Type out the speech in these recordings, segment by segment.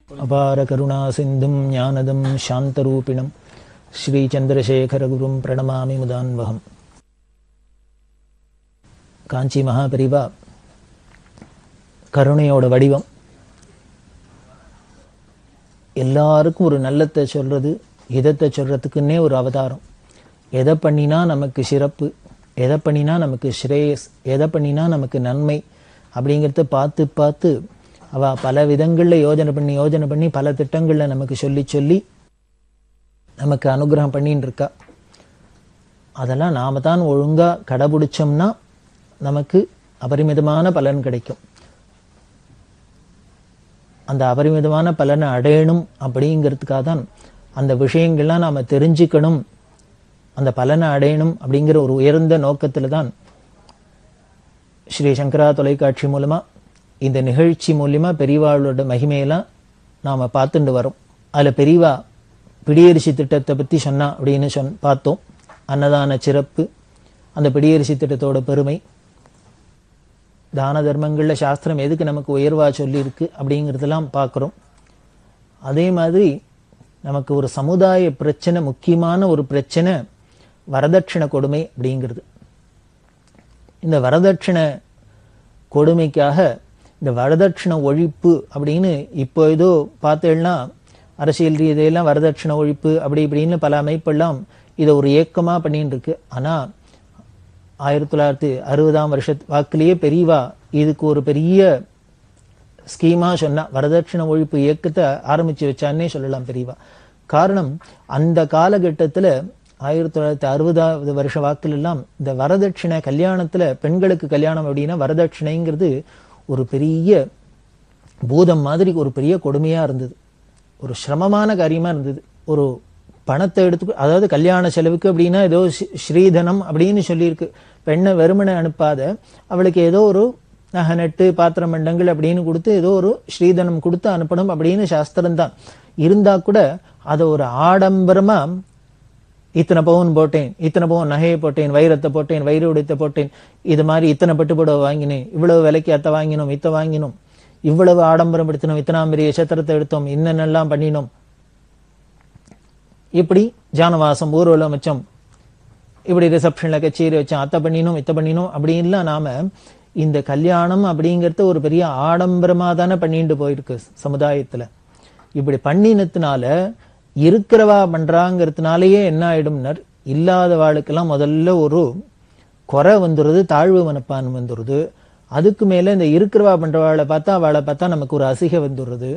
அபார கருணா சிந்தும் ஞானதம் சாந்தரூபிணம் ஸ்ரீ சந்திரசேகரகுரும் பிரணமாமி முதான்வகம் காஞ்சி மகாபரிவா கருணையோட வடிவம் எல்லாருக்கும் ஒரு நல்லத்தை சொல்றது இதத்தை சொல்றதுக்குன்னே ஒரு அவதாரம் எதை பண்ணினா நமக்கு சிறப்பு எதை பண்ணினா நமக்கு ஸ்ரேயஸ் எதை பண்ணினா நமக்கு நன்மை அப்படிங்கிறத பார்த்து பார்த்து அவ பல விதங்களில் யோஜனை பண்ணி யோஜனை பண்ணி பல திட்டங்களில் நமக்கு சொல்லி சொல்லி நமக்கு அனுகிரகம் பண்ணின்னு இருக்கா அதெல்லாம் நாம தான் ஒழுங்கா கடைபிடிச்சோம்னா நமக்கு அபரிமிதமான பலன் கிடைக்கும் அந்த அபரிமிதமான பலனை அடையணும் அப்படிங்கிறதுக்காக தான் அந்த விஷயங்கள்லாம் நாம தெரிஞ்சுக்கணும் அந்த பலனை அடையணும் அப்படிங்கிற ஒரு உயர்ந்த நோக்கத்துல தான் ஸ்ரீ சங்கரா தொலைக்காட்சி மூலமா இந்த நிகழ்ச்சி மூலியமா பெரியவாளோட மகிமையெல்லாம் நாம பார்த்துட்டு வரோம் அதுல பெரியவா பிடியரிசி திட்டத்தை பத்தி சொன்னா அப்படின்னு சொன் பார்த்தோம் அன்னதான சிறப்பு அந்த பிடியரிசி திட்டத்தோட பெருமை தான தர்மங்கள்ல சாஸ்திரம் எதுக்கு நமக்கு உயர்வா சொல்லியிருக்கு அப்படிங்கிறதெல்லாம் பார்க்குறோம் அதே மாதிரி நமக்கு ஒரு சமுதாய பிரச்சனை முக்கியமான ஒரு பிரச்சனை வரதட்சண கொடுமை அப்படிங்கிறது இந்த வரதட்சண கொடுமைக்காக இந்த வரதட்சண ஒழிப்பு அப்படின்னு இப்போ ஏதோ பார்த்தேன்னா அரசியல் ரீதியெல்லாம் வரதட்சண ஒழிப்பு அப்படி இப்படின்னு பல அமைப்பெல்லாம் இதை ஒரு ஏக்கமாக பண்ணிட்டு இருக்கு ஆனால் ஆயிரத்தி தொள்ளாயிரத்தி அறுபதாம் வருஷ வாக்கிலேயே பெரியவா இதுக்கு ஒரு பெரிய ஸ்கீமா சொன்னா வரதட்சண ஒழிப்பு இயக்கத்தை ஆரம்பிச்சு வச்சான்னே சொல்லலாம் பெரியவா காரணம் அந்த காலகட்டத்துல ஆயிரத்தி தொள்ளாயிரத்தி அறுபதாவது வருஷ வாக்குல எல்லாம் இந்த வரதட்சணை கல்யாணத்துல பெண்களுக்கு கல்யாணம் அப்படின்னா வரதட்சணைங்கிறது ஒரு பெரிய பூதம் மாதிரி ஒரு பெரிய கொடுமையா இருந்தது ஒரு சிரமமான காரியமா இருந்தது ஒரு பணத்தை எடுத்து அதாவது கல்யாண செலவுக்கு அப்படின்னா ஏதோ ஸ்ரீதனம் அப்படின்னு சொல்லியிருக்கு பெண்ணை வெறுமனை அனுப்பாத அவளுக்கு ஏதோ ஒரு நகை நட்டு பாத்திர மண்டங்கள் அப்படின்னு கொடுத்து ஏதோ ஒரு ஸ்ரீதனம் கொடுத்து அனுப்பணும் அப்படின்னு சாஸ்திரம் தான் இருந்தா கூட அதை ஒரு ஆடம்பரமா இத்தனை பவுன் போட்டேன் இத்தனை பவுன் நகையை போட்டேன் வைரத்தை போட்டேன் வைர உடைத்தை போட்டேன் இது மாதிரி இத்தனை பட்டுப்புடவை வாங்கினேன் இவ்வளவு விலைக்கு அத்தை வாங்கினோம் இத்த வாங்கினோம் இவ்வளவு ஆடம்பரம் எடுத்தணும் இத்தனாம் பெரிய சத்திரத்தை எடுத்தோம் இன்னென்னெல்லாம் பண்ணினோம் இப்படி ஜானவாசம் ஊர்வலம் வச்சோம் இப்படி ரிசப்ஷன்ல கச்சேரி வச்சோம் அத்தை பண்ணினோம் இத்த பண்ணினோம் அப்படின்லாம் நாம இந்த கல்யாணம் அப்படிங்கறத ஒரு பெரிய ஆடம்பரமா தானே பண்ணிட்டு போயிருக்கு சமுதாயத்துல இப்படி பண்ணினதுனால இருக்கிறவா பண்றாங்கிறதுனாலயே என்ன ஆயிடும்னர் இல்லாதவாளுக்கெல்லாம் முதல்ல ஒரு குறை வந்துடுது தாழ்வு மனப்பான் வந்துடுது அதுக்கு மேல இந்த இருக்கிறவா பண்றவாளை பார்த்தா அவளை பார்த்தா நமக்கு ஒரு அசிகை வந்துடுறது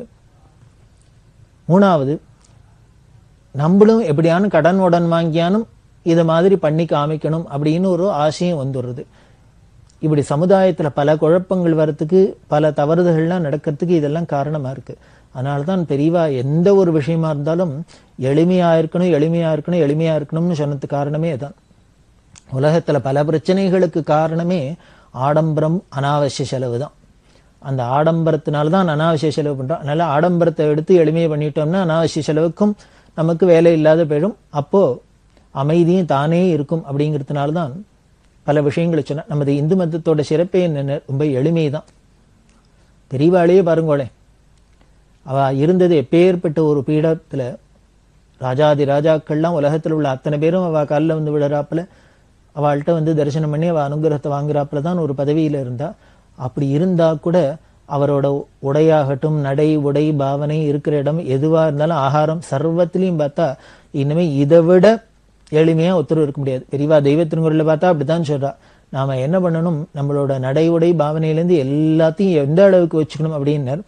மூணாவது நம்மளும் எப்படியானும் கடன் உடன் வாங்கியானும் இதை மாதிரி பண்ணி காமிக்கணும் அப்படின்னு ஒரு ஆசையும் வந்துடுறது இப்படி சமுதாயத்துல பல குழப்பங்கள் வர்றதுக்கு பல தவறுதல்கள்லாம் நடக்கிறதுக்கு இதெல்லாம் காரணமா இருக்கு அதனால தான் பெரியவா எந்த ஒரு விஷயமா இருந்தாலும் எளிமையா இருக்கணும் எளிமையா இருக்கணும் எளிமையா இருக்கணும்னு சொன்னதுக்கு காரணமே தான் உலகத்துல பல பிரச்சனைகளுக்கு காரணமே ஆடம்பரம் அனாவசிய செலவு தான் அந்த ஆடம்பரத்தினால தான் அனாவசிய செலவு பண்றோம் அதனால ஆடம்பரத்தை எடுத்து எளிமையை பண்ணிட்டோம்னா அனாவசிய செலவுக்கும் நமக்கு வேலை இல்லாத போயிடும் அப்போ அமைதியும் தானே இருக்கும் அப்படிங்கிறதுனால தான் பல விஷயங்களை சொன்ன நமது இந்து மதத்தோட சிறப்பே என்னென்ன ரொம்ப எளிமை தான் பெரியவாளையே பாருங்களே அவ இருந்தது எப்பேற்பட்ட ஒரு பீடத்துல ராஜாதி ராஜாக்கள்லாம் உலகத்தில் உள்ள அத்தனை பேரும் அவ காலில் வந்து விழுறாப்புல அவள்கிட்ட வந்து தரிசனம் பண்ணி அவ அனுகிரகத்தை வாங்குறாப்புல தான் ஒரு பதவியில இருந்தா அப்படி இருந்தா கூட அவரோட உடையாகட்டும் நடை உடை பாவனை இருக்கிற இடம் எதுவா இருந்தாலும் ஆகாரம் சர்வத்திலையும் பார்த்தா இனிமே இதை விட எளிமையா ஒத்துரு இருக்க முடியாது பெரியவா தெய்வ திருங்குறள்ல பார்த்தா அப்படித்தான் சொல்றா நாம என்ன பண்ணணும் நம்மளோட நடை உடை பாவனையிலேருந்து எல்லாத்தையும் எந்த அளவுக்கு வச்சுக்கணும் அப்படின்னர்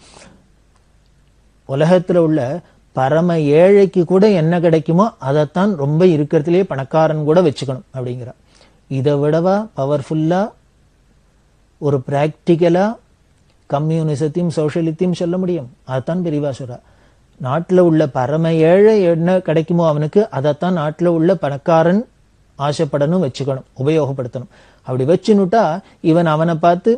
உலகத்துல உள்ள பரம ஏழைக்கு கூட என்ன கிடைக்குமோ அதைத்தான் ரொம்ப இருக்கிறதுலே பணக்காரன் கூட வச்சுக்கணும் அப்படிங்கிறா இதை விடவா பவர்ஃபுல்லா ஒரு பிராக்டிக்கலா கம்யூனிசத்தையும் சோசியலித்தையும் சொல்ல முடியும் அதைத்தான் பெரியவா சொல்றா நாட்டில் உள்ள பரம ஏழை என்ன கிடைக்குமோ அவனுக்கு அதைத்தான் நாட்டில் உள்ள பணக்காரன் ஆசைப்படணும் வச்சுக்கணும் உபயோகப்படுத்தணும் அப்படி வச்சுனுட்டா இவன் அவனை பார்த்து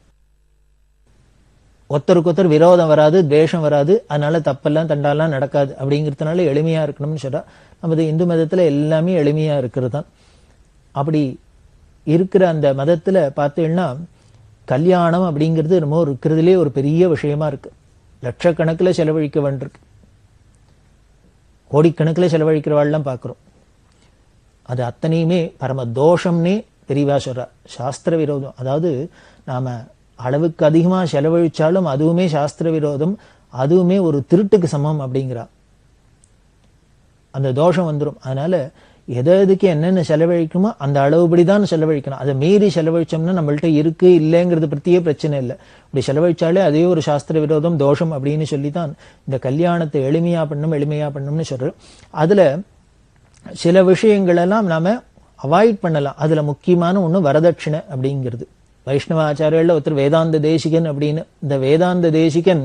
ஒருத்தருக்கு ஒருத்தர் விரோதம் வராது துவேஷம் வராது அதனால தப்பெல்லாம் தண்டாலாம் நடக்காது அப்படிங்கிறதுனால எளிமையா இருக்கணும்னு சொல்றா நமது இந்து மதத்துல எல்லாமே எளிமையா இருக்கிறது தான் அப்படி இருக்கிற அந்த மதத்துல பார்த்தீங்கன்னா கல்யாணம் அப்படிங்கிறது என்னமோ இருக்கிறதுலே ஒரு பெரிய விஷயமா இருக்கு லட்சக்கணக்கில் செலவழிக்க வேண்டியிருக்கு கோடிக்கணக்கில் செலவழிக்கிறவாள்லாம் பார்க்குறோம் அது அத்தனையுமே பரம தோஷம்னே பெரியவா சொல்றா சாஸ்திர விரோதம் அதாவது நாம அளவுக்கு அதிகமாக செலவழிச்சாலும் அதுவுமே சாஸ்திர விரோதம் அதுவுமே ஒரு திருட்டுக்கு சமம் அப்படிங்கிறா அந்த தோஷம் வந்துடும் அதனால எதை எதுக்கு என்னென்ன செலவழிக்குமோ அந்த அளவுபடி தான் செலவழிக்கணும் அதை மீறி செலவழிச்சோம்னா நம்மள்ட்ட இருக்கு இல்லைங்கிறது பற்றியே பிரச்சனை இல்லை இப்படி செலவழிச்சாலே அதே ஒரு சாஸ்திர விரோதம் தோஷம் அப்படின்னு சொல்லி தான் இந்த கல்யாணத்தை எளிமையா பண்ணும் எளிமையா பண்ணும்னு சொல்றோம் அதுல சில விஷயங்களெல்லாம் நாம அவாய்ட் பண்ணலாம் அதுல முக்கியமான ஒண்ணு வரதட்சணை அப்படிங்கிறது வைஷ்ணவ ஆச்சாரியர்கள் ஒருத்தர் வேதாந்த தேசிகன் அப்படின்னு இந்த வேதாந்த தேசிகன்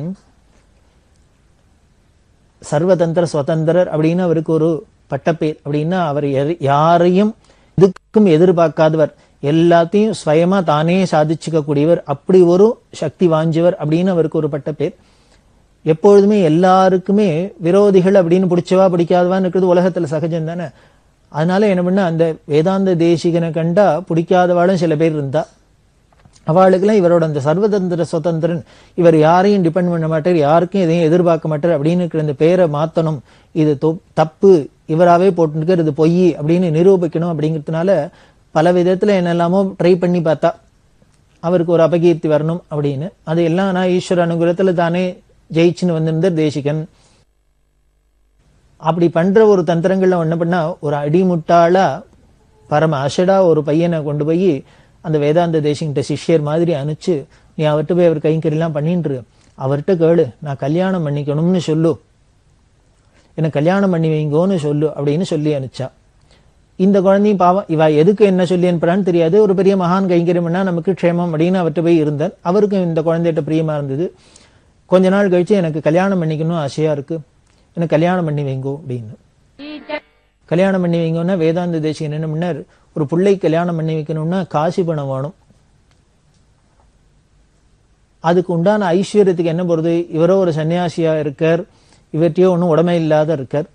சர்வதந்திர சுதந்திரர் அப்படின்னு அவருக்கு ஒரு பட்டப்பேர் அப்படின்னா அவர் எதை- யாரையும் இதுக்கும் எதிர்பார்க்காதவர் எல்லாத்தையும் ஸ்வயமா தானே சாதிச்சுக்க கூடியவர் அப்படி ஒரு சக்தி வாஞ்சவர் அப்படின்னு அவருக்கு ஒரு பட்டப்பேர் எப்பொழுதுமே எல்லாருக்குமே விரோதிகள் அப்படின்னு பிடிச்சவா பிடிக்காதவான்னு இருக்கிறது உலகத்துல சகஜம் தானே அதனால என்ன பண்ண அந்த வேதாந்த தேசிகனை கண்டா பிடிக்காதவாளும் சில பேர் இருந்தா அவளுக்கெல்லாம் இவரோட அந்த சர்வதந்திர சுதந்திரன் இவர் யாரையும் டிபெண்ட் பண்ண மாட்டார் யாருக்கும் எதையும் எதிர்பார்க்க மாட்டார் அப்படின்னு இருக்கிற இந்த பேரை மாத்தணும் இது தொ- தப்பு இவராவே போட்டுருக்கார் இது பொய் அப்படின்னு நிரூபிக்கணும் அப்படிங்கிறதுனால பல விதத்துல என்னெல்லாமோ ட்ரை பண்ணி பார்த்தா அவருக்கு ஒரு அபகீர்த்தி வரணும் அப்படின்னு அது எல்லாம் நான் ஈஸ்வர அனுகிரகத்துல தானே ஜெயிச்சுன்னு வந்திருந்தார் தேசிகன் அப்படி பண்ற ஒரு தந்திரங்கள்ல என்ன பண்ணா ஒரு அடிமுட்டாளா பரம அசடா ஒரு பையனை கொண்டு போய் அந்த வேதாந்த தேசிகிட்ட சிஷ்யர் மாதிரி அனுப்பிச்சு நீ அவர்கிட்ட போய் அவர் கைங்கரியெல்லாம் பண்ணிட்டு இரு. அவர்கிட்ட கேளு நான் கல்யாணம் பண்ணிக்கணும்னு சொல்லு என்ன கல்யாணம் பண்ணி வைங்கோன்னு சொல்லு அப்படின்னு சொல்லி அனுப்பிச்சா இந்த குழந்தையும் பாவம் இவ எதுக்கு என்ன சொல்லி அனுப்புறான்னு தெரியாது ஒரு பெரிய மகான் கைங்கரியம் பண்ணா நமக்கு க்ஷேமம் அப்படின்னு அவர்கிட்ட போய் இருந்தார் அவருக்கும் இந்த குழந்தைகிட்ட பிரியமா இருந்தது கொஞ்ச நாள் கழிச்சு எனக்கு கல்யாணம் பண்ணிக்கணும் ஆசையா இருக்கு எனக்கு கல்யாணம் பண்ணி வைங்கோ அப்படின்னு கல்யாணம் பண்ணி வைங்கன்னா வேதாந்த தேசிகன் என்ன பண்ணார் ஒரு பிள்ளை கல்யாணம் பண்ணி வைக்கணும்னா காசு பணம் வேணும் அதுக்கு உண்டான ஐஸ்வர்யத்துக்கு என்ன போறது இவரோ ஒரு சன்னியாசியா இருக்கார் இவர்கிட்டயோ ஒன்றும் உடமை இல்லாத இருக்கார்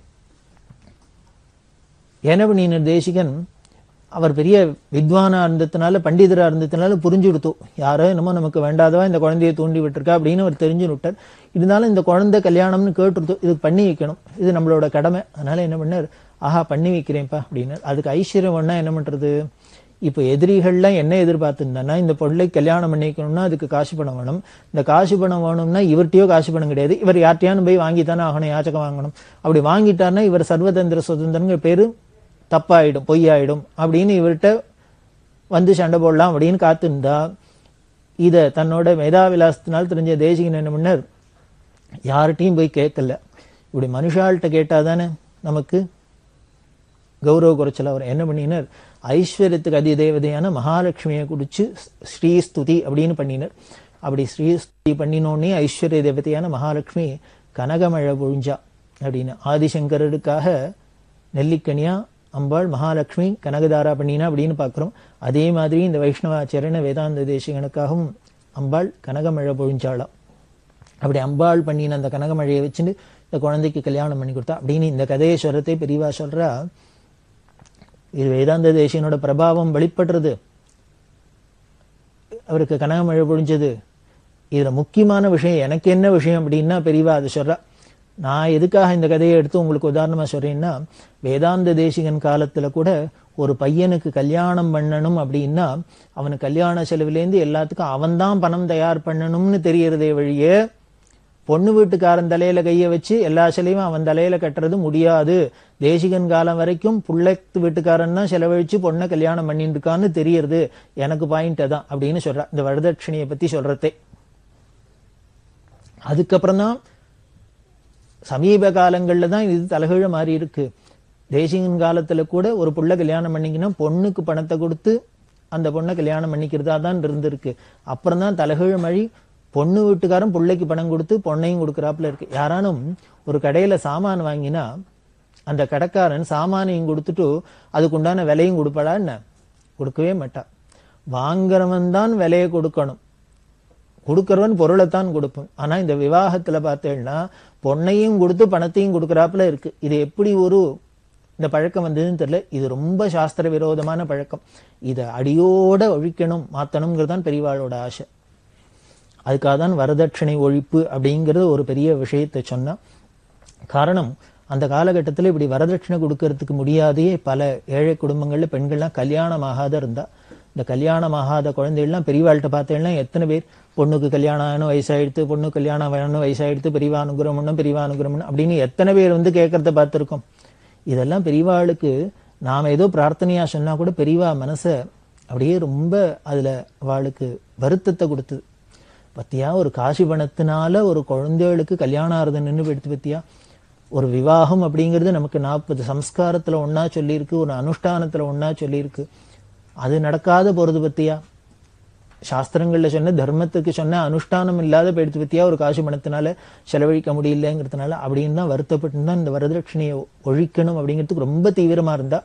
என்ன பண்ணினார் தேசிகன் அவர் பெரிய வித்வானா இருந்ததுனால பண்டிதரா இருந்ததுனால புரிஞ்சு கொடுத்தோம் யாரோ என்னமோ நமக்கு வேண்டாதவா இந்த குழந்தையை தூண்டி விட்டுருக்கா அப்படின்னு அவர் தெரிஞ்சு விட்டார் இருந்தாலும் இந்த குழந்தை கல்யாணம்னு கேட்டுருத்தோம் இதுக்கு பண்ணி வைக்கணும் இது நம்மளோட கடமை அதனால என்ன பண்ணார் ஆஹா பண்ணி வைக்கிறேன்ப்பா அப்படின்னு அதுக்கு ஐஸ்வர்யம் வேணா என்ன பண்றது இப்போ எதிரிகள்லாம் என்ன எதிர்பார்த்துருந்தான்னா இந்த பொருளை கல்யாணம் பண்ணி வைக்கணும்னா அதுக்கு காசு பணம் வேணும் இந்த காசு பணம் வேணும்னா இவர்கிட்டயோ காசு பணம் கிடையாது இவர் யார்ட்டையானு போய் வாங்கித்தானே ஆகணும் யாச்சகம் வாங்கணும் அப்படி வாங்கிட்டாருன்னா இவர் சர்வதந்திர சுதந்திரங்கிற பேரு தப்பாயிடும் பொய்யாயிடும் அப்படின்னு இவர்கிட்ட வந்து சண்டை போடலாம் அப்படின்னு காத்திருந்தா இத தன்னோட மேதாவிலாசத்தினால் தெரிஞ்ச தேசிகன் என்ன பண்ணார் யார்கிட்டையும் போய் கேட்கல இப்படி மனுஷாள்கிட்ட கேட்டாதானே நமக்கு கௌரவ குறைச்சல் அவர் என்ன பண்ணினார் ஐஸ்வர்யத்துக்கு அதிதேவதையான மகாலட்சுமியை குடிச்சு ஸ்ரீஸ்துதி அப்படின்னு பண்ணினார் அப்படி ஸ்ரீஸ்துதி பண்ணினோடனே ஐஸ்வர்ய தேவதையான மகாலட்சுமி கனகமழை பொழிஞ்சா அப்படின்னு ஆதிசங்கரருக்காக நெல்லிக்கனியா அம்பாள் மகாலட்சுமி கனகதாரா பண்ணினா அப்படின்னு பார்க்குறோம் அதே மாதிரி இந்த வைஷ்ணவாச்சாரியன வேதாந்த தேசிகனுக்காகவும் அம்பாள் கனகமழை பொழிஞ்சாளாம் அப்படி அம்பாள் பண்ணின அந்த கனகமழையை வச்சுட்டு இந்த குழந்தைக்கு கல்யாணம் பண்ணி கொடுத்தா அப்படின்னு இந்த கதையை சொல்றதை பெரியவா சொல்றா இது வேதாந்த தேசியனோட பிரபாவம் வெளிப்படுறது அவருக்கு கனகமழை பொழிஞ்சது இதுல முக்கியமான விஷயம் எனக்கு என்ன விஷயம் அப்படின்னா பெரியவா அதை சொல்றா நான் எதுக்காக இந்த கதையை எடுத்து உங்களுக்கு உதாரணமா சொல்றேன்னா வேதாந்த தேசிகன் காலத்துல கூட ஒரு பையனுக்கு கல்யாணம் பண்ணணும் அப்படின்னா அவனுக்கு கல்யாண செலவுலேருந்து எல்லாத்துக்கும் அவன்தான் பணம் தயார் பண்ணணும்னு தெரியறதே வழியே பொண்ணு வீட்டுக்காரன் தலையில கைய வச்சு எல்லா சிலையும் அவன் தலையில கட்டுறது முடியாது தேசிகன் காலம் வரைக்கும் புள்ளத்து வீட்டுக்காரன் தான் செலவழிச்சு பொண்ணை கல்யாணம் பண்ணிட்டு இருக்கான்னு தெரியறது எனக்கு பாயிண்ட் அதான் அப்படின்னு சொல்றா இந்த வரதட்சணையை பத்தி சொல்றதே அதுக்கப்புறம் தான் சமீப காலங்கள்ல தான் இது தலைகீழ மாறி இருக்கு தேசிகன் காலத்துல கூட ஒரு புள்ள கல்யாணம் பண்ணிக்கினா பொண்ணுக்கு பணத்தை கொடுத்து அந்த பொண்ணை கல்யாணம் பண்ணிக்கிறதா தான் இருந்திருக்கு அப்புறம் தான் தலைகீழ மழி பொண்ணு வீட்டுக்காரன் பிள்ளைக்கு பணம் கொடுத்து பொண்ணையும் கொடுக்குறாப்புல இருக்கு யாரானும் ஒரு கடையில சாமான் வாங்கினா அந்த கடைக்காரன் சாமானையும் கொடுத்துட்டு அதுக்கு உண்டான விலையும் கொடுப்பாளா என்ன கொடுக்கவே மாட்டா வாங்குறவன் தான் விலையை கொடுக்கணும் கொடுக்கறவன் பொருளைத்தான் கொடுப்போம் ஆனா இந்த விவாகத்துல பார்த்தேன்னா பொண்ணையும் கொடுத்து பணத்தையும் கொடுக்கறாப்புல இருக்கு இது எப்படி ஒரு இந்த பழக்கம் வந்ததுன்னு தெரியல இது ரொம்ப சாஸ்திர விரோதமான பழக்கம் இதை அடியோட ஒழிக்கணும் மாத்தணுங்கிறது தான் பெரியவாளோட ஆசை அதுக்காக தான் வரதட்சணை ஒழிப்பு அப்படிங்கிறது ஒரு பெரிய விஷயத்தை சொன்னா காரணம் அந்த காலகட்டத்தில் இப்படி வரதட்சணை கொடுக்கறதுக்கு முடியாதே பல ஏழை குடும்பங்கள்ல பெண்கள்லாம் கல்யாணம் ஆகாத இருந்தா இந்த கல்யாணம் ஆகாத குழந்தைகள்லாம் பெரியவாள்கிட்ட பார்த்தேன்னா எத்தனை பேர் பொண்ணுக்கு கல்யாணம் ஆகணும் வயசாயிடுத்து பொண்ணு கல்யாணம் வேணும் வயசாயிடுத்து பெரியவா அனுகிரகம் பண்ணும் பெரியவா அனுகிரகம் பண்ணும் அப்படின்னு எத்தனை பேர் வந்து கேட்கறத பார்த்துருக்கோம் இதெல்லாம் பெரியவாளுக்கு நாம ஏதோ பிரார்த்தனையா சொன்னா கூட பெரியவா மனசை அப்படியே ரொம்ப அதுல அவளுக்கு வருத்தத்தை கொடுத்தது பத்தியா ஒரு காசி பணத்தினால ஒரு குழந்தைகளுக்கு கல்யாணம் ஆறுது நின்று எடுத்து பத்தியா ஒரு விவாகம் அப்படிங்கிறது நமக்கு நாற்பது சம்ஸ்காரத்துல ஒண்ணா சொல்லியிருக்கு ஒரு அனுஷ்டானத்துல ஒண்ணா சொல்லியிருக்கு அது நடக்காத போறது பத்தியா சாஸ்திரங்கள்ல சொன்ன தர்மத்துக்கு சொன்ன அனுஷ்டானம் இல்லாத போயிடுத்து பத்தியா ஒரு காசு பணத்தினால செலவழிக்க முடியலங்கிறதுனால அப்படின்னு தான் வருத்தப்பட்டு தான் இந்த வரதட்சணையை ஒழிக்கணும் அப்படிங்கிறதுக்கு ரொம்ப தீவிரமா இருந்தா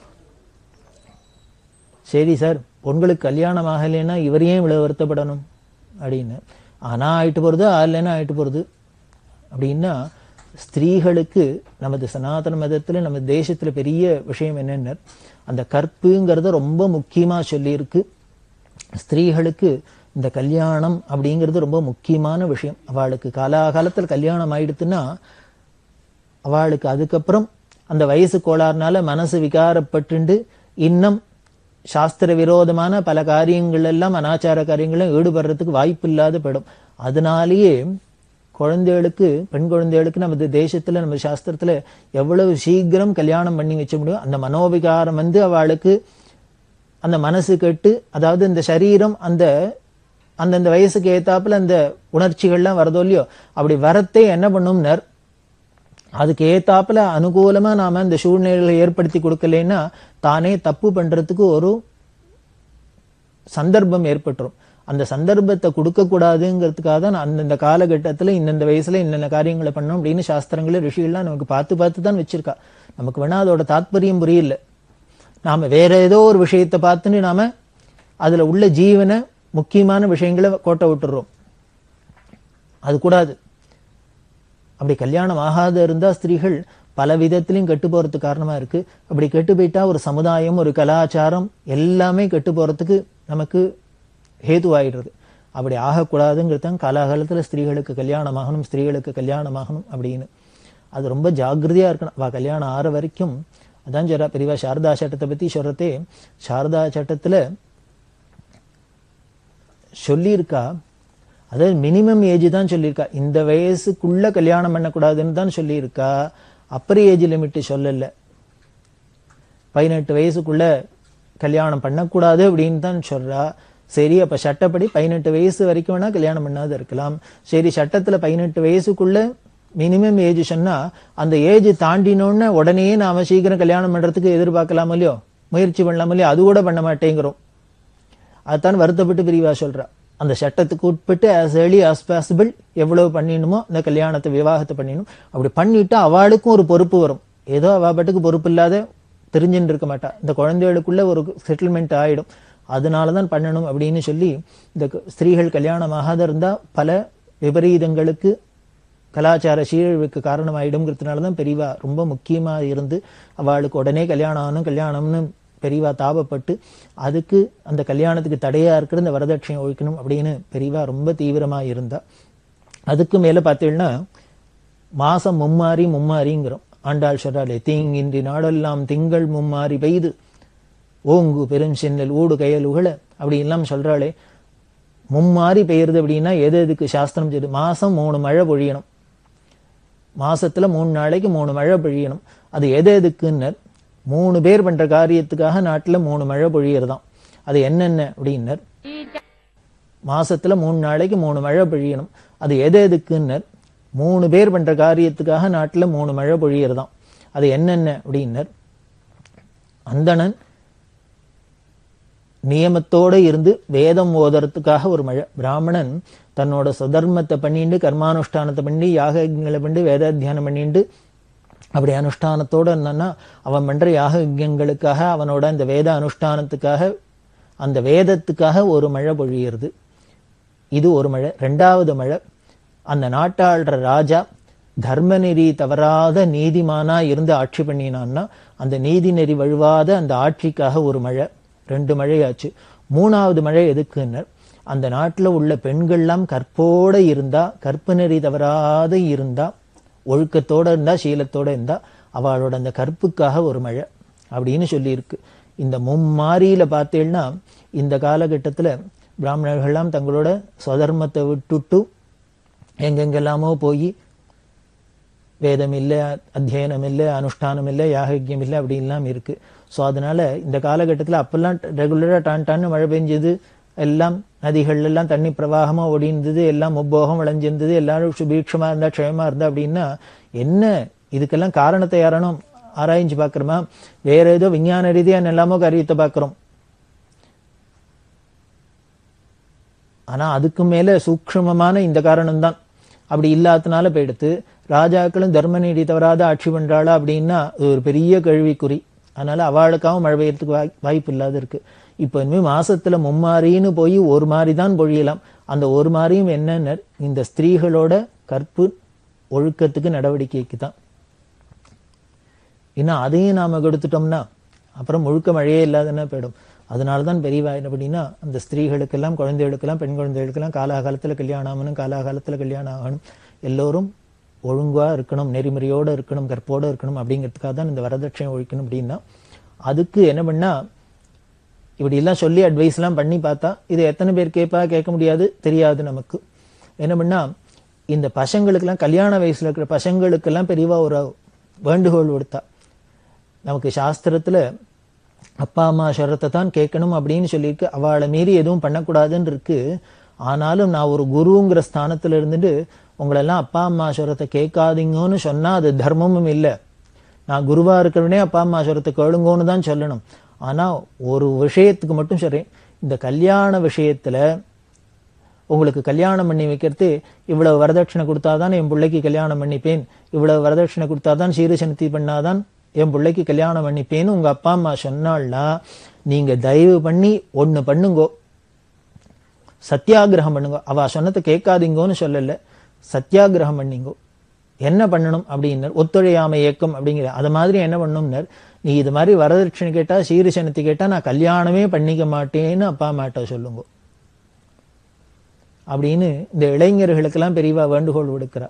சரி சார் பொண்களுக்கு கல்யாணம் ஆகலைன்னா இவர் ஏன் இவ்வளவு வருத்தப்படணும் அப்படின்னு ஆனா ஆயிட்டு போறது ஆகலைன்னா ஆயிட்டு போறது அப்படின்னா ஸ்திரீகளுக்கு நமது சனாதன மதத்துல நம்ம தேசத்துல பெரிய விஷயம் என்னென்ன அந்த கற்புங்கிறத ரொம்ப முக்கியமா சொல்லியிருக்கு ஸ்திரீகளுக்கு இந்த கல்யாணம் அப்படிங்கிறது ரொம்ப முக்கியமான விஷயம் அவளுக்கு காலாகாலத்துல கல்யாணம் ஆயிடுத்துன்னா அவளுக்கு அதுக்கப்புறம் அந்த வயசு கோளாறுனால மனசு விகாரப்பட்டுண்டு இன்னும் சாஸ்திர விரோதமான பல காரியங்கள் எல்லாம் அனாச்சார காரியங்களும் ஈடுபடுறதுக்கு வாய்ப்பு இல்லாத போயிடும் அதனாலேயே குழந்தைகளுக்கு பெண் குழந்தைகளுக்கு நமது தேசத்துல நம்ம சாஸ்திரத்துல எவ்வளவு சீக்கிரம் கல்யாணம் பண்ணி வச்ச முடியும் அந்த மனோவிகாரம் வந்து அவளுக்கு அந்த மனசு கெட்டு அதாவது இந்த சரீரம் அந்த அந்தந்த வயசுக்கு ஏத்தாப்புல அந்த உணர்ச்சிகள்லாம் வரதோ இல்லையோ அப்படி வரத்தே என்ன பண்ணும்னர் அதுக்கு ஏத்தாப்புல அனுகூலமா நாம இந்த சூழ்நிலைகளை ஏற்படுத்தி கொடுக்கலைன்னா தானே தப்பு பண்றதுக்கு ஒரு சந்தர்ப்பம் ஏற்பட்டுரும் அந்த சந்தர்ப்பத்தை கொடுக்க கூடாதுங்கிறதுக்காக தான் அந்தந்த காலகட்டத்துல இந்தந்த வயசுல இன்னென்ன காரியங்களை பண்ணணும் அப்படின்னு சாஸ்திரங்கள ரிஷிகள்லாம் நமக்கு பார்த்து பார்த்து தான் வச்சிருக்கா நமக்கு வேணா அதோட தாத்பரியம் புரியல நாம வேற ஏதோ ஒரு விஷயத்தை பார்த்துன்னு நாம அதுல உள்ள ஜீவனை முக்கியமான விஷயங்களை கோட்டை விட்டுறோம் அது கூடாது அப்படி கல்யாணம் ஆகாத இருந்தா ஸ்திரீகள் பல விதத்திலையும் கெட்டு போறதுக்கு காரணமா இருக்கு அப்படி கெட்டு போயிட்டா ஒரு சமுதாயம் ஒரு கலாச்சாரம் எல்லாமே கெட்டு போறதுக்கு நமக்கு ஹேதுவாயிடுறது அப்படி ஆகக்கூடாதுங்கிறது தான் காலாகாலத்துல ஸ்திரீகளுக்கு கல்யாணம் ஆகணும் ஸ்திரீகளுக்கு கல்யாணம் ஆகணும் அப்படின்னு அது ரொம்ப ஜாக்கிரதையா இருக்கணும் அவ கல்யாணம் ஆற வரைக்கும் அதான் சொல்றா பெரியவா சாரதா சட்டத்தை பத்தி சொல்றதே சாரதா சட்டத்துல சொல்லியிருக்கா அதாவது மினிமம் ஏஜ் தான் சொல்லியிருக்கா இந்த வயசுக்குள்ள கல்யாணம் பண்ணக்கூடாதுன்னு தான் சொல்லியிருக்கா அப்பர் ஏஜ் லிமிட் சொல்லல பதினெட்டு வயசுக்குள்ள கல்யாணம் பண்ணக்கூடாது அப்படின்னு தான் சொல்றா சரி அப்ப சட்டப்படி பதினெட்டு வயசு வரைக்கும் வேணா கல்யாணம் பண்ணாத இருக்கலாம் சரி சட்டத்துல பதினெட்டு வயசுக்குள்ள மினிமம் ஏஜ் சொன்னா அந்த ஏஜ் தாண்டினோன்னு உடனே நாம சீக்கிரம் கல்யாணம் பண்றதுக்கு எதிர்பார்க்கலாம் இல்லையோ முயற்சி பண்ணலாம் இல்லையோ அது கூட பண்ண மாட்டேங்கிறோம் அதான் வருத்தப்பட்டு பிரிவா சொல்றா அந்த சட்டத்துக்கு உட்பட்டு ஆஸ் ஏர்லி ஆஸ் பாசிபிள் எவ்வளவு பண்ணிடணுமோ அந்த கல்யாணத்தை விவாகத்தை பண்ணிடணும் அப்படி பண்ணிட்டா அவளுக்கும் ஒரு பொறுப்பு வரும் ஏதோ அவ பாட்டுக்கு பொறுப்பு இல்லாத தெரிஞ்சுட்டு இருக்க மாட்டா இந்த குழந்தைகளுக்குள்ள ஒரு செட்டில்மெண்ட் ஆயிடும் அதனாலதான் பண்ணணும் அப்படின்னு சொல்லி இந்த ஸ்திரீகள் கல்யாணம் ஆகாத இருந்தா பல விபரீதங்களுக்கு கலாச்சார சீரழிவுக்கு காரணமாயிடுங்கிறதுனால தான் பெரியவா ரொம்ப முக்கியமா இருந்து அவளுக்கு உடனே கல்யாணம் ஆகணும் கல்யாணம்னு பெரியவா தாபப்பட்டு அதுக்கு அந்த கல்யாணத்துக்கு தடையா இருக்கிற இந்த வரதட்சணை ஒழிக்கணும் அப்படின்னு பெரியவா ரொம்ப தீவிரமா இருந்தா அதுக்கு மேல பார்த்தீங்கன்னா மாசம் மும்மாறி மும்மாறிங்கிறோம் ஆண்டாள் சொல்றாளே தீங்கின்றி நாடெல்லாம் திங்கள் மும்மாறி பெய்து ஓங்கு பெரும் சென்னல் ஊடு கயல் உகழ அப்படி எல்லாம் சொல்றாளே மும்மாறி பெய்யுறது அப்படின்னா எது எதுக்கு சாஸ்திரம் செய்யுது மாசம் மூணு மழை பொழியணும் மாசத்துல மூணு நாளைக்கு மூணு மழை பொழியணும் அது எது எதுக்குன்னு மூணு பேர் பண்ற காரியத்துக்காக நாட்டுல மூணு மழை பொழியறதாம் அது என்னென்ன அப்படின்னர் மாசத்துல மூணு நாளைக்கு மூணு மழை பொழியணும் அது எது எதுக்குன்னர் மூணு பேர் பண்ற காரியத்துக்காக நாட்டுல மூணு மழை பொழியறதாம் அது என்னென்ன அப்படின்னர் அந்தணன் நியமத்தோட இருந்து வேதம் ஓதுறதுக்காக ஒரு மழை பிராமணன் தன்னோட சுதர்மத்தை பண்ணிட்டு கர்மானுஷ்டானத்தை பண்ணி யாகங்களை பண்ணி வேதாத்தியானம் பண்ணிட்டு அப்படி அனுஷ்டானத்தோட என்னன்னா அவன் பண்ற யாக யஜ்யங்களுக்காக அவனோட அந்த வேத அனுஷ்டானத்துக்காக அந்த வேதத்துக்காக ஒரு மழை பொழியிறது இது ஒரு மழை ரெண்டாவது மழை அந்த நாட்டாளுற ராஜா தர்மநெறி தவறாத நீதிமானா இருந்து ஆட்சி பண்ணினான்னா அந்த நீதி நெறி வழுவாத அந்த ஆட்சிக்காக ஒரு மழை ரெண்டு மழையாச்சு மூணாவது மழை எதுக்குன்னர் அந்த நாட்டுல உள்ள பெண்கள்லாம் கற்போட இருந்தா கற்பு நெறி தவறாத இருந்தா ஒழுக்கத்தோட இருந்தா சீலத்தோட இருந்தா அவளோட அந்த கற்புக்காக ஒரு மழை அப்படின்னு சொல்லியிருக்கு இந்த மும்மாரியில பார்த்தீங்கன்னா இந்த காலகட்டத்துல பிராமணர்கள்லாம் தங்களோட சுதர்மத்தை விட்டுட்டு எங்கெங்கெல்லாமோ போய் வேதம் இல்லை அத்தியனம் இல்லை அனுஷ்டானம் இல்லை யாகக்கியம் இல்லை அப்படின்லாம் இருக்கு ஸோ அதனால இந்த காலகட்டத்தில் அப்பெல்லாம் ரெகுலராக டான் டான்னு மழை பெஞ்சது எல்லாம் நதிகள் எல்லாம் தண்ணி பிரவாகமாக ஓடிந்தது எல்லாம் முப்போகம் விளைஞ்சிருந்தது எல்லாரும் சுபீட்சமாக இருந்தா க்ஷயமா இருந்தா அப்படின்னா என்ன இதுக்கெல்லாம் காரணத்தை யாரனும் ஆராய்ஞ்சு பார்க்குறோமா வேற ஏதோ விஞ்ஞான ரீதியாக எல்லாமோ காரியத்தை பார்க்குறோம் ஆனா அதுக்கு மேல சூக்ஷ்மமான இந்த காரணம்தான் அப்படி இல்லாதனால போயிடுத்து ராஜாக்களும் தர்ம நீதி தவறாத ஆட்சி பண்றாளா அப்படின்னா அது ஒரு பெரிய கேள்விக்குறி அதனால அவளுக்காகவும் மழை பெய்யறதுக்கு வாய் வாய்ப்பு இல்லாத இருக்கு இப்போ இனிமேல் மாசத்துல மும்மாரின்னு போய் ஒரு மாதிரி தான் பொழியலாம் அந்த ஒரு மாதிரியும் என்னென்ன இந்த ஸ்திரீகளோட கற்பு ஒழுக்கத்துக்கு நடவடிக்கைக்கு தான் இன்னும் அதையும் நாம கொடுத்துட்டோம்னா அப்புறம் முழுக்க மழையே இல்லாதன்னா போயிடும் அதனால தான் பெரியவா என்ன அப்படின்னா அந்த ஸ்திரீகளுக்கெல்லாம் குழந்தைகளுக்கெல்லாம் பெண் குழந்தைகளுக்கெல்லாம் காலாகாலத்தில் கல்யாணம் ஆகணும் காலாகாலத்தில் கல்யாணம் ஆகணும் எல்லோரும் ஒழுங்கா இருக்கணும் நெறிமுறையோட இருக்கணும் கற்போட இருக்கணும் அப்படிங்கிறதுக்காக தான் இந்த வரதட்சணை ஒழிக்கணும் அப்படின்னா அதுக்கு என்ன பண்ணா இப்படி எல்லாம் சொல்லி அட்வைஸ்லாம் பண்ணி பார்த்தா இது எத்தனை பேர் கேட்பா கேட்க முடியாது தெரியாது நமக்கு என்ன பண்ணா இந்த பசங்களுக்கெல்லாம் கல்யாண வயசுல இருக்கிற பசங்களுக்கெல்லாம் பெரியவா ஒரு வேண்டுகோள் கொடுத்தா நமக்கு சாஸ்திரத்துல அப்பா அம்மா சொல்றதை தான் கேட்கணும் அப்படின்னு சொல்லியிருக்கு அவளை மீறி எதுவும் பண்ணக்கூடாதுன்னு இருக்கு ஆனாலும் நான் ஒரு குருங்கிற ஸ்தானத்துல இருந்துட்டு உங்களெல்லாம் அப்பா அம்மா சொல்றதை கேட்காதீங்கன்னு சொன்னா அது தர்மமும் இல்லை நான் குருவா இருக்கிறவனே அப்பா அம்மா சொல்றதை கேளுங்கன்னு தான் சொல்லணும் ஆனா ஒரு விஷயத்துக்கு மட்டும் சொல்றேன் இந்த கல்யாண விஷயத்துல உங்களுக்கு கல்யாணம் பண்ணி வைக்கிறது இவ்வளவு வரதட்சணை கொடுத்தாதான் என் பிள்ளைக்கு கல்யாணம் பண்ணிப்பேன் இவ்வளவு வரதட்சணை கொடுத்தாதான் சீரசனத்தி பண்ணாதான் என் பிள்ளைக்கு கல்யாணம் பண்ணிப்பேன்னு உங்க அப்பா அம்மா சொன்னால்னா நீங்க தயவு பண்ணி ஒண்ணு பண்ணுங்கோ சத்தியாகிரகம் பண்ணுங்க அவ சொன்னதை கேட்காதீங்கன்னு சொல்லல சத்தியாகிரகம் பண்ணிங்கோ என்ன பண்ணணும் அப்படின்னு ஒத்துழையாமை இயக்கம் அப்படிங்கிற அது மாதிரி என்ன பண்ணணும்னர் நீ இது மாதிரி வரதட்சணை கேட்டா சீரசனத்தி கேட்டா நான் கல்யாணமே பண்ணிக்க மாட்டேன்னு அப்பா அம்மாட்ட சொல்லுங்க அப்படின்னு இந்த இளைஞர்களுக்கெல்லாம் பெரியவா வேண்டுகோள் விடுக்கிறா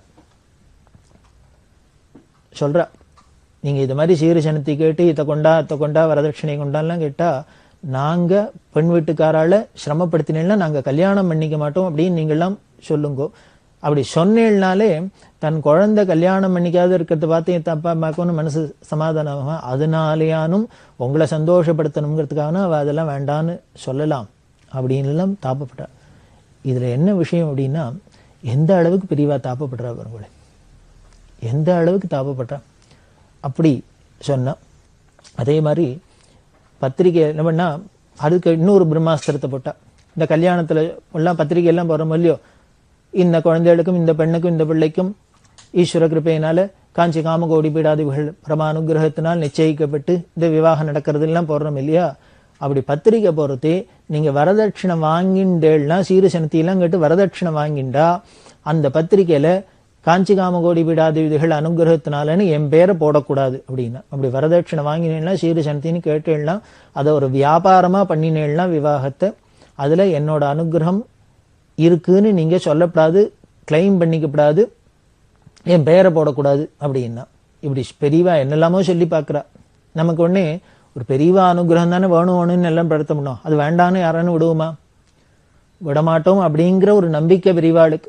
சொல்றா நீங்க இது மாதிரி சீரசனத்தை கேட்டு இதை கொண்டா இதை கொண்டா வரதட்சணை கொண்டாலாம் கேட்டா நாங்க பெண் வீட்டுக்காரால சிரமப்படுத்தினேன்னா நாங்க கல்யாணம் பண்ணிக்க மாட்டோம் அப்படின்னு நீங்கெல்லாம் சொல்லுங்கோ அப்படி சொன்னேன்னாலே தன் குழந்தை கல்யாணம் பண்ணிக்காத இருக்கிறத பார்த்து என் தப்பா பார்க்கணும் மனசு சமாதானமாக அதனாலேயானும் உங்களை சந்தோஷப்படுத்தணுங்கிறதுக்காக அவ அதெல்லாம் வேண்டான்னு சொல்லலாம் அப்படின்னு எல்லாம் தாப்பப்பட்டா இதுல என்ன விஷயம் அப்படின்னா எந்த அளவுக்கு பிரிவா தாப்பப்படுறா பாருங்களேன் எந்த அளவுக்கு தாப்பப்படுறா அப்படி சொன்னா அதே மாதிரி பத்திரிகை என்ன பண்ணா அதுக்கு இன்னொரு பிரம்மாஸ்திரத்தை போட்டா இந்த கல்யாணத்துல எல்லாம் பத்திரிகை எல்லாம் போறோம் இல்லையோ இந்த குழந்தைகளுக்கும் இந்த பெண்ணுக்கும் இந்த பிள்ளைக்கும் ஈஸ்வர கிருப்பையினால காஞ்சி காமகோடி பீடாதிகள் பிரமானுகிரகத்தினால் நிச்சயிக்கப்பட்டு இந்த விவாகம் நடக்கிறது எல்லாம் போடுறோம் இல்லையா அப்படி பத்திரிக்கை போறதே நீங்க வரதட்சணை வாங்கிண்டேள்னா சீரசனத்தையெல்லாம் கேட்டு வரதட்சணை வாங்கிண்டா அந்த பத்திரிக்கையில காஞ்சி காமகோடி பீடாதிவிதிகள் அனுகிரகத்தினாலன்னு என் பேரை போடக்கூடாது அப்படின்னா அப்படி வரதட்சணை வாங்கினேன்னா சீரசனத்தின்னு கேட்டேன்னா அதை ஒரு வியாபாரமா பண்ணினேன்னா விவாகத்தை அதுல என்னோட அனுகிரகம் இருக்குன்னு நீங்க சொல்லப்படாது கிளைம் பண்ணிக்கப்படாது என் பெயரை போடக்கூடாது அப்படின்னா இப்படி பெரியவா என்னெல்லாமோ சொல்லி பார்க்கறா நமக்கு உடனே ஒரு பெரியவா அனுகிரகம் தானே வேணும் வேணும்னு எல்லாம் படுத்தணும் அது வேண்டான்னு யாரானு விடுவோமா விடமாட்டோம் அப்படிங்கிற ஒரு நம்பிக்கை பெரியவாளுக்கு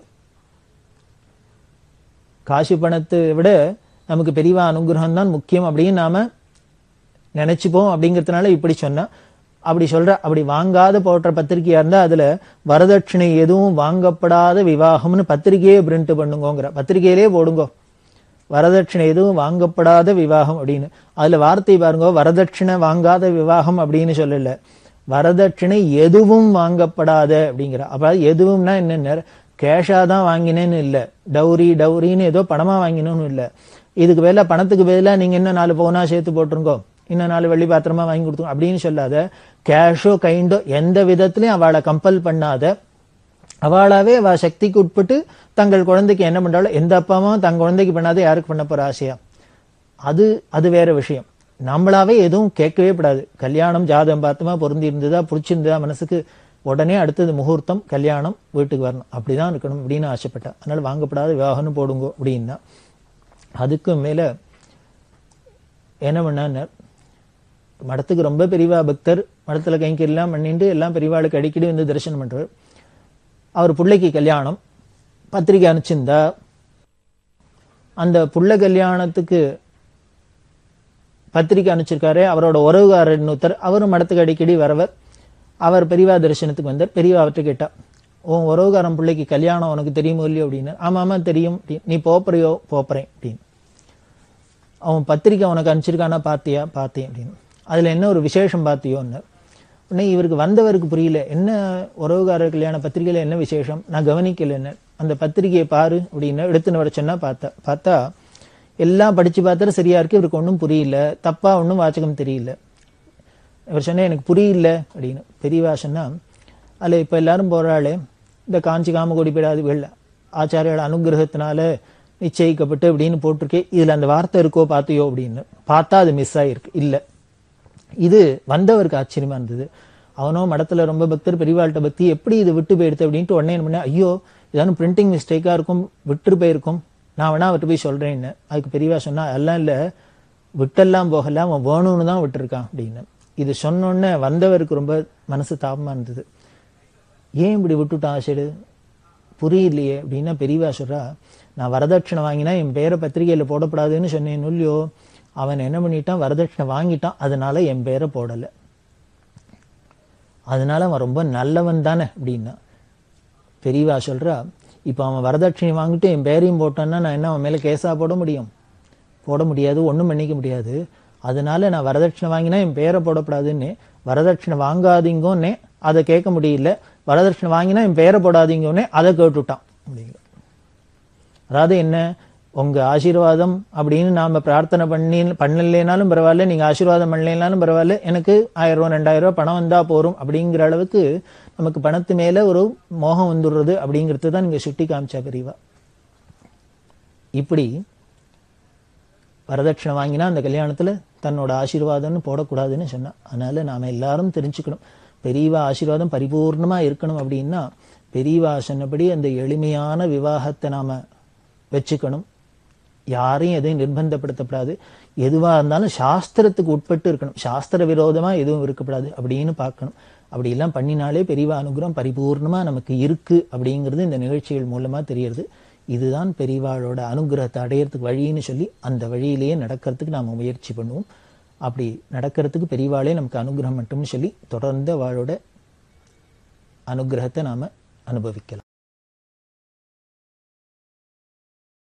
காசு பணத்தை விட நமக்கு பெரியவா அனுகிரகம் தான் முக்கியம் அப்படின்னு நாம நினைச்சுப்போம் அப்படிங்கிறதுனால இப்படி சொன்னா அப்படி சொல்ற அப்படி வாங்காத போடுற பத்திரிகையா இருந்தா அதுல வரதட்சணை எதுவும் வாங்கப்படாத விவாகம்னு பத்திரிகையே பிரிண்ட் பண்ணுங்கோங்கிற பத்திரிகையிலே போடுங்கோ வரதட்சணை எதுவும் வாங்கப்படாத விவாகம் அப்படின்னு அதுல வார்த்தை பாருங்க வரதட்சணை வாங்காத விவாகம் அப்படின்னு சொல்லல வரதட்சணை எதுவும் வாங்கப்படாத அப்படிங்கிற அப்ப எதுவும்னா என்னென்ன கேஷா தான் வாங்கினேன்னு இல்ல டௌரி டௌரின்னு ஏதோ பணமா வாங்கினோன்னு இல்ல இதுக்கு பதிலா பணத்துக்கு பதிலா நீங்க என்ன நாலு பவுனா சேர்த்து போட்டுருங்கோ இன்னும் நாலு வெள்ளி பாத்திரமா வாங்கி கொடுத்தோம் அப்படின்னு சொல்லாத கேஷோ கைண்டோ எந்த விதத்திலையும் அவளை கம்பல் பண்ணாத அவளாவே அவ சக்திக்கு உட்பட்டு தங்கள் குழந்தைக்கு என்ன பண்றாளோ எந்த அப்பாவும் தன் குழந்தைக்கு பண்ணாத யாருக்கு பண்ண போற ஆசையா அது அது வேற விஷயம் நம்மளாவே எதுவும் கேட்கவே கூடாது கல்யாணம் ஜாதகம் பார்த்தோமா பொருந்தி இருந்ததா பிடிச்சிருந்ததா மனசுக்கு உடனே அடுத்தது முகூர்த்தம் கல்யாணம் வீட்டுக்கு வரணும் அப்படிதான் இருக்கணும் அப்படின்னு ஆசைப்பட்டா அதனால வாங்கப்படாத விவாகம்னு போடுங்க அப்படின்னா அதுக்கு மேல என்ன பண்ணார் மடத்துக்கு ரொம்ப பெரியவா பக்தர் மடத்துல கைங்கெல்லாம் பண்ணிட்டு எல்லாம் பெரியவாளுக்கு அடிக்கடி வந்து தரிசனம் பண்றார் அவர் பிள்ளைக்கு கல்யாணம் பத்திரிக்கை அனுப்பிச்சிருந்தா அந்த புள்ள கல்யாணத்துக்கு பத்திரிக்கை அனுப்பிச்சிருக்காரு அவரோட உறவுகாரர் இன்னொருத்தர் அவரும் மடத்துக்கு அடிக்கடி வரவர் அவர் பெரியவா தரிசனத்துக்கு வந்தார் பெரியவா அவர்கிட்ட கேட்டா உன் உறவுகாரன் பிள்ளைக்கு கல்யாணம் உனக்கு தெரியுமோ இல்லையோ அப்படின்னு ஆமா ஆமா தெரியும் அப்படின்னு. நீ போப்பறையோ போப்பறேன் அப்படின்னு அவன் பத்திரிக்கை உனக்கு அனுப்பிச்சிருக்கானா பாத்தியா பார்த்தேன் அப்படின்னு அதுல என்ன ஒரு விசேஷம் பார்த்தியோன்னு உடனே இவருக்கு வந்தவருக்கு புரியல என்ன உறவுகாரர் கல்யாண பத்திரிகையில என்ன விசேஷம் நான் கவனிக்கல என்ன அந்த பத்திரிகையை பாரு அப்படின்னு எடுத்துன்னு வர சொன்னா பார்த்தா பார்த்தா எல்லாம் படிச்சு பார்த்தா சரியா இருக்கு இவருக்கு ஒன்றும் புரியல தப்பா ஒன்றும் வாச்சகம் தெரியல இவர் சொன்னா எனக்கு புரியல அப்படின்னு பெரியவா சொன்னா அதில் இப்போ எல்லாரும் போறாளே இந்த காஞ்சி காமகோடி பீடாதி வெள்ள ஆச்சாரியோட அனுகிரகத்தினால நிச்சயிக்கப்பட்டு அப்படின்னு போட்டிருக்கே இதுல அந்த வார்த்தை இருக்கோ பார்த்தியோ அப்படின்னு பார்த்தா அது மிஸ் ஆயிருக்கு இல்லை இது வந்தவருக்கு ஆச்சரியமா இருந்தது அவனோ மடத்துல ரொம்ப பக்தர் பெரியவாள்கிட்ட பக்தி எப்படி இது விட்டு போயிடுது அப்படின்ட்டு உடனே என்ன பண்ணேன் ஐயோ ஏதாவது பிரிண்டிங் மிஸ்டேக்கா இருக்கும் விட்டு போயிருக்கும் நான் வேணா அவர்கிட்ட போய் சொல்றேன்னு அதுக்கு பெரியவா சொன்னா அதெல்லாம் இல்ல விட்டெல்லாம் போகல அவன் வேணும்னு தான் விட்டுருக்கான் அப்படின்னு இது சொன்னோடனே வந்தவருக்கு ரொம்ப மனசு தாபமா இருந்தது ஏன் இப்படி விட்டுட்டான் சரி புரியலையே அப்படின்னா பெரியவா சொல்றா நான் வரதட்சணை வாங்கினா என் பேரை பத்திரிகையில போடப்படாதுன்னு சொன்னேன் இல்லையோ அவன் என்ன பண்ணிட்டான் வரதட்சணை வாங்கிட்டான் அதனால என் பேரை போடல அதனால அவன் ரொம்ப நல்லவன் தானே அப்படின்னா பெரியவா சொல்றா இப்போ அவன் வரதட்சணை வாங்கிட்டு என் பேரையும் போட்டான்னா நான் என்ன அவன் மேல கேஸா போட முடியும் போட முடியாது ஒண்ணும் பண்ணிக்க முடியாது அதனால நான் வரதட்சணை வாங்கினா என் பேரை போடப்படாதுன்னு வரதட்சணை வாங்காதீங்கன்னே அதை கேட்க முடியல வரதட்சணை வாங்கினா என் பேரை போடாதீங்கன்னே அதை கேட்டுட்டான் அப்படிங்கிற அதாவது என்ன உங்க ஆசீர்வாதம் அப்படின்னு நாம பிரார்த்தனை பண்ணி பண்ணலைனாலும் பரவாயில்ல நீங்க ஆசீர்வாதம் பண்ணலைனாலும் பரவாயில்ல எனக்கு ஆயிரம் ரூபாய் ரெண்டாயிரம் ரூபாய் பணம் வந்தா போரும் அப்படிங்கிற அளவுக்கு நமக்கு பணத்து மேல ஒரு மோகம் வந்துடுறது அப்படிங்கிறது தான் நீங்க சுட்டி காமிச்சா பெரியவா இப்படி வரதட்சணை வாங்கினா அந்த கல்யாணத்துல தன்னோட ஆசீர்வாதம்னு போடக்கூடாதுன்னு சொன்னா அதனால நாம எல்லாரும் தெரிஞ்சுக்கணும் பெரியவா ஆசீர்வாதம் பரிபூர்ணமா இருக்கணும் அப்படின்னா பெரியவா சொன்னபடி அந்த எளிமையான விவாகத்தை நாம வச்சுக்கணும் யாரையும் எதையும் நிர்பந்தப்படுத்தப்படாது எதுவா இருந்தாலும் சாஸ்திரத்துக்கு உட்பட்டு இருக்கணும் சாஸ்திர விரோதமா எதுவும் இருக்கக்கூடாது அப்படின்னு பார்க்கணும் அப்படி எல்லாம் பண்ணினாலே பெரியவா அனுகிரகம் பரிபூர்ணமா நமக்கு இருக்கு அப்படிங்கிறது இந்த நிகழ்ச்சிகள் மூலமா தெரியறது இதுதான் பெரியவாளோட அனுகிரகத்தை அடையறதுக்கு வழின்னு சொல்லி அந்த வழியிலேயே நடக்கிறதுக்கு நாம முயற்சி பண்ணுவோம் அப்படி நடக்கிறதுக்கு பெரியவாளே நமக்கு அனுகிரகம் மட்டும்னு சொல்லி தொடர்ந்து அவளோட அனுகிரகத்தை நாம அனுபவிக்கலாம்